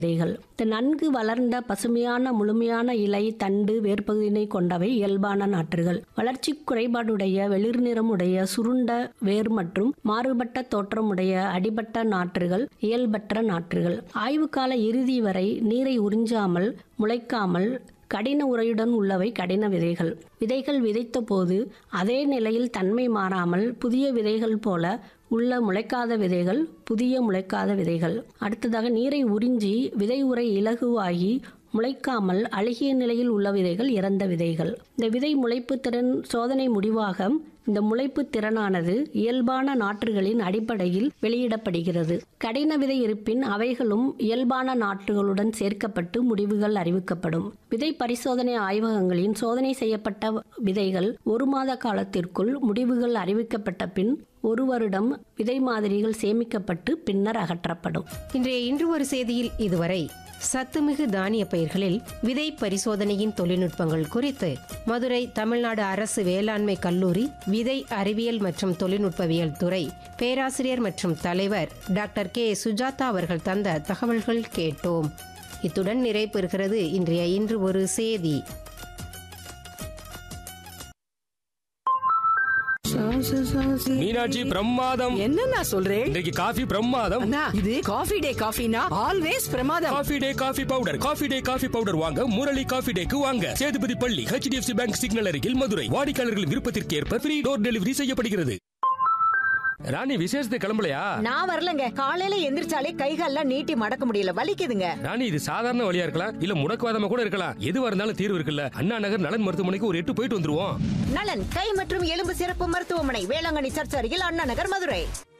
விதைகள் இந்த நன்கு வளர்ந்த பசுமையான முழுமையான இலை தண்டு வேர்ப்பகுதியினை கொண்டவை இயல்பான நாற்றுகள் வளர்ச்சி குறைபாடுடைய வெளிர் நிறமுடைய சுருண்ட வேர் மற்றும் மாறுபட்ட தோற்றமுடைய அடிபட்ட நாற்றுகள் இயல்பற்ற நாற்றுகள் ஆய்வுக்கால இறுதி வரை நீரை உறிஞ்சாமல் முளைக்காமல் கடின உரையுடன் உள்ளவை கடின விதைகள் விதைகள் விதைத்த போது அதே நிலையில் தன்மை மாறாமல் புதிய விதைகள் போல உள்ள முளைக்காத விதைகள் புதிய முளைக்காத விதைகள் அடுத்ததாக நீரை உறிஞ்சி விதை உரை இலகுவாகி முளைக்காமல் அழுகிய நிலையில் உள்ள விதைகள் இறந்த விதைகள் இந்த விதை முளைப்பு திறன் சோதனை முடிவாக இந்த முளைப்பு திறனானது இயல்பான நாற்றுகளின் அடிப்படையில் வெளியிடப்படுகிறது கடின விதை இருப்பின் அவைகளும் இயல்பான நாற்றுகளுடன் சேர்க்கப்பட்டு முடிவுகள் அறிவிக்கப்படும் விதை பரிசோதனை ஆய்வகங்களின் சோதனை செய்யப்பட்ட விதைகள் ஒரு மாத காலத்திற்குள் முடிவுகள் அறிவிக்கப்பட்ட பின் ஒரு வருடம் விதை மாதிரிகள் சேமிக்கப்பட்டு பின்னர் அகற்றப்படும் இன்றைய இன்று ஒரு செய்தியில் இதுவரை சத்துமிகு தானிய பயிர்களில் விதை பரிசோதனையின் தொழில்நுட்பங்கள் குறித்து மதுரை தமிழ்நாடு அரசு வேளாண்மை கல்லூரி விதை அறிவியல் மற்றும் தொழில்நுட்பவியல் துறை பேராசிரியர் மற்றும் தலைவர் டாக்டர் கே சுஜாதா அவர்கள் தந்த தகவல்கள் கேட்டோம் இத்துடன் நிறைவு பெறுகிறது இன்றைய இன்று ஒரு செய்தி மீனாட்சி பிரமாதம் என்ன நான் சொல்றேன் இன்றைக்கு காஃபி பிரமாதம் அண்ணா இது காஃபி டே காஃபினா ஆல்வேஸ் பிரமாதம் coffee day coffee powder coffee day coffee powder வாங்க முரளி காஃபி டேக்கு வாங்க சேதுபதி பள்ளி ஹெச்டிஎஃப்சி பேங்க் சிக்னல் அருகில் மதுரை வாடிக்கையாளர்களின் விருப்பத்திற்கு ஏற்ப ஃப்ரீ டோர் டெலிவரி செய்யப்படுகிறது ராணி விசேஷத்துக்கு கிளம்பலையா நான் வரலங்க காலையில எந்திரிச்சாலே கைகால்லாம் நீட்டி மடக்க முடியல வலிக்குதுங்க ராணி இது சாதாரண வழியா இருக்கலாம் இல்ல முடக்குவாதமா கூட இருக்கலாம் எதுவா இருந்தாலும் தீர்வு இருக்குல்ல அண்ணா நகர் நலன் மருத்துவமனைக்கு ஒரு எட்டு போயிட்டு வந்துருவோம் நலன் கை மற்றும் எலும்பு சிறப்பு மருத்துவமனை வேளாங்கண்ணி சர்ச் அருகில் அண்ணா நகர் மதுரை